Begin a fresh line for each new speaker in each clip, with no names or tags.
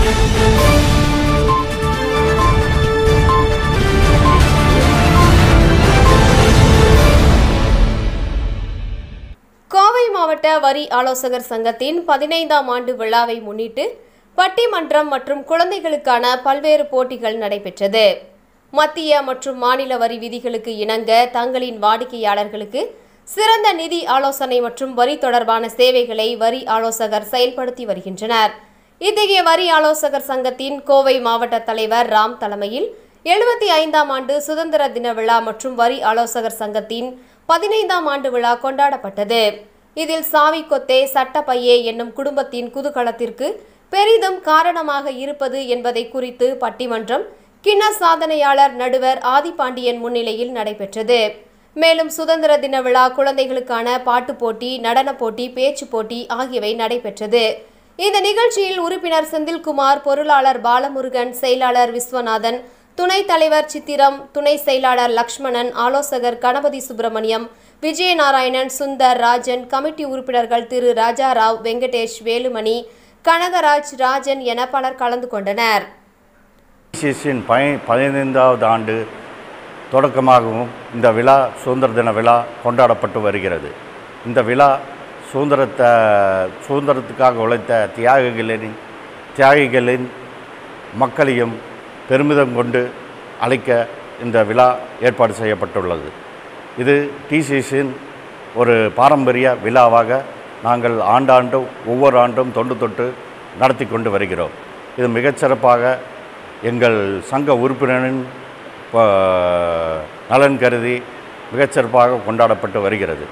கோவை மாவட்ட வரி ஆலோசகர் சங்கத்தின் பதினைந்தாம் ஆண்டு விழாவை முன்னிட்டு பட்டிமன்றம் மற்றும் குழந்தைகளுக்கான பல்வேறு போட்டிகள் நடைபெற்றது மத்திய மற்றும் மாநில வரி விதிகளுக்கு இணங்க தங்களின் வாடிக்கையாளர்களுக்கு சிறந்த நிதி ஆலோசனை மற்றும் வரி தொடர்பான சேவைகளை வரி ஆலோசகர் செயல்படுத்தி வருகின்றனர் இத்தகைய வரி ஆலோசகர் சங்கத்தின் கோவை மாவட்ட தலைவர் ராம் தலைமையில் எழுபத்தி ஐந்தாம் ஆண்டு சுதந்திர தின விழா மற்றும் வரி ஆலோசகர் சங்கத்தின் பதினைந்தாம் ஆண்டு விழா கொண்டாடப்பட்டது இதில் சாவி கொத்தே சட்டப்பையே என்னும் குடும்பத்தின் குதூகலத்திற்கு பெரிதும் காரணமாக இருப்பது என்பதை குறித்து பட்டிமன்றம் கிண்ண சாதனையாளர் நடுவர் ஆதிபாண்டியன் முன்னிலையில் நடைபெற்றது மேலும் சுதந்திர தின விழா குழந்தைகளுக்கான பாட்டுப் போட்டி நடனப் போட்டி பேச்சுப் போட்டி ஆகியவை நடைபெற்றது இந்த நிகழ்ச்சியில் உறுப்பினர் செந்தில்குமார் பொருளாளர் பாலமுருகன் செயலாளர் விஸ்வநாதன் துணைத் தலைவர் சித்திரம் துணை செயலாளர் லக்ஷ்மணன் ஆலோசகர் கணபதி சுப்பிரமணியம் விஜயநாராயணன் சுந்தர் ராஜன் கமிட்டி உறுப்பினர்கள் திரு ராஜாராவ் வெங்கடேஷ் வேலுமணி கனகராஜ் ராஜன் என பலர் கலந்து கொண்டனர்
சிசியின் பய பதினைந்தாவது ஆண்டு தொடக்கமாகவும் இந்த விழா சுதந்திர தின விழா கொண்டாடப்பட்டு வருகிறது இந்த விழா சுதந்திரத்தை சுதந்திரத்துக்காக உழைத்த தியாகிகளின் தியாகிகளின் மக்களையும் பெருமிதம் கொண்டு அழைக்க இந்த விழா ஏற்பாடு செய்யப்பட்டுள்ளது இது டிசிசியின் ஒரு பாரம்பரிய விழாவாக நாங்கள் ஆண்டாண்டும் ஒவ்வொரு ஆண்டும் தொண்டு தொட்டு நடத்தி கொண்டு வருகிறோம் இது மிகச்சிறப்பாக எங்கள் சங்க உறுப்பினரின் ப- நலன் கருதி மிகச்சிறப்பாக கொண்டாடப்பட்டு வருகிறது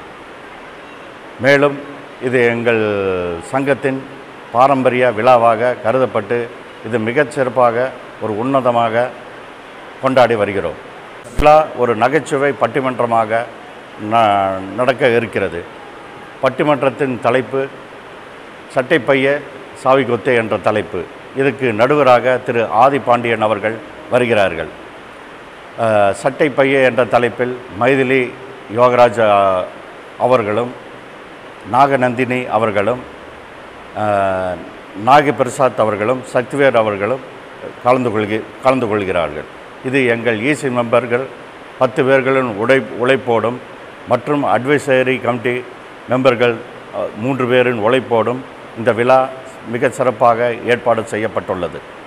மேலும் இது எங்கள் சங்கத்தின் பாரம்பரிய விழாவாக கருதப்பட்டு இது மிகச்சிறப்பாக ஒரு உன்னதமாக கொண்டாடி வருகிறோம் விழா ஒரு நகைச்சுவை பட்டிமன்றமாக ந நடக்க இருக்கிறது பட்டிமன்றத்தின் தலைப்பு சட்டைப்பைய சாவி கொத்தே என்ற தலைப்பு இதுக்கு நடுவராக திரு ஆதிபாண்டியன் அவர்கள் வருகிறார்கள் அஹ், சட்டைப்பைய என்ற தலைப்பில் மைதிலி யோகராஜ் அஹ், அவர்களும் நாகநந்தினி அவர்களும் அஹ், நாகி பிரசாத் அவர்களும் சக்திவேர் அவர்களும் கலந்து கொள்கி கலந்து கொள்கிறார்கள் இது எங்கள் ஈசி மெம்பர்கள் பத்து பேர்களின் உழை உழைப்போடும் மற்றும் அட்வைசரி கமிட்டி மெம்பர்கள் அஹ், மூன்று பேரின் உழைப்போடும் இந்த விழா மிக சிறப்பாக ஏற்பாடு செய்யப்பட்டுள்ளது